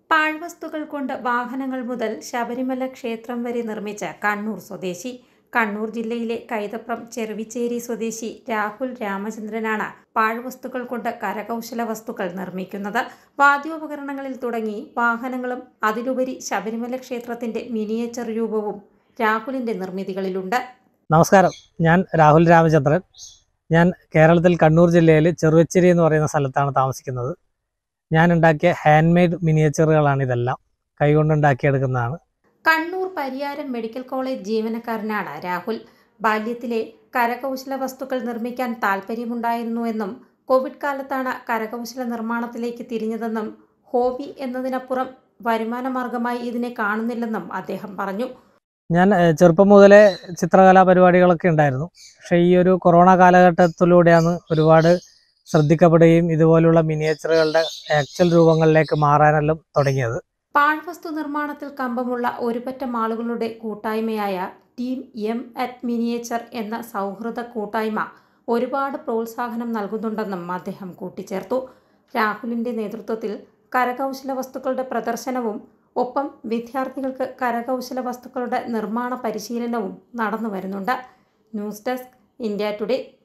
പാഴ്വസ്തുക്കൾ കൊണ്ട് വാഹനങ്ങൾ മുതൽ ശബരിമല ക്ഷേത്രം വരെ നിർമ്മിച്ച കണ്ണൂർ സ്വദേശി കണ്ണൂർ ജില്ലയിലെ കൈതപ്രം ചെറുവിച്ചേരി സ്വദേശി രാഹുൽ രാമചന്ദ്രനാണ് പാഴ്വസ്തുക്കൾ കൊണ്ട് കരകൗശല വസ്തുക്കൾ നിർമ്മിക്കുന്നത് വാദ്യോപകരണങ്ങളിൽ തുടങ്ങി വാഹനങ്ങളും അതിലുപരി ശബരിമല ക്ഷേത്രത്തിന്റെ മിനിയേച്ചർ രൂപവും രാഹുലിന്റെ നിർമ്മിതികളിലുണ്ട് നമസ്കാരം ഞാൻ രാഹുൽ രാമചന്ദ്രൻ ഞാൻ കേരളത്തിൽ കണ്ണൂർ ജില്ലയിൽ ചെറുവച്ചേരി എന്ന് പറയുന്ന സ്ഥലത്താണ് താമസിക്കുന്നത് ഞാൻ ഉണ്ടാക്കിയ ഹാൻഡ് മെയ്ഡ് മിനിയേച്ചറുകളാണ് ഇതെല്ലാം കൈകൊണ്ടുണ്ടാക്കിയെടുക്കുന്നതാണ് കണ്ണൂർ പരിയാരം മെഡിക്കൽ കോളേജ് ജീവനക്കാരനാണ് രാഹുൽ ബാല്യത്തിലെ കരകൗശല വസ്തുക്കൾ നിർമ്മിക്കാൻ താല്പര്യമുണ്ടായിരുന്നുവെന്നും കോവിഡ് കാലത്താണ് കരകൗശല നിർമ്മാണത്തിലേക്ക് തിരിഞ്ഞതെന്നും ഹോബി എന്നതിനപ്പുറം വരുമാന മാർഗമായി ഇതിനെ കാണുന്നില്ലെന്നും അദ്ദേഹം പറഞ്ഞു ഞാൻ ഏഹ്, ചെറുപ്പം മുതലേ ചിത്രകലാ പരിപാടികളൊക്കെ ഉണ്ടായിരുന്നു പക്ഷേ ഈ ഒരു കൊറോണ കാലഘട്ടത്തിലൂടെയാണ് ഒരുപാട് ശ്രദ്ധിക്കപ്പെടുകയും ഇതുപോലുള്ള മിനിയേച്ചറുകളുടെ ആക്ച്വൽ രൂപങ്ങളിലേക്ക് മാറാനെല്ലാം തുടങ്ങിയത് പാഴ്വസ്തു നിർമ്മാണത്തിൽ കമ്പമുള്ള ഒരുപറ്റം ആളുകളുടെ കൂട്ടായ്മയായ ടീം എം അറ്റ് മിനിയേച്ചർ എന്ന സൗഹൃദ കൂട്ടായ്മ ഒരുപാട് പ്രോത്സാഹനം നൽകുന്നുണ്ടെന്നും അദ്ദേഹം കൂട്ടിച്ചേർത്തു രാഹുലിന്റെ നേതൃത്വത്തിൽ കരകൗശല വസ്തുക്കളുടെ പ്രദർശനവും ഒപ്പം വിദ്യാർത്ഥികൾക്ക് കരകൗശല വസ്തുക്കളുടെ നിർമ്മാണ പരിശീലനവും നടന്നു വരുന്നുണ്ട് ന്യൂസ് ഡെസ്ക് ഇന്ത്യ ടുഡേ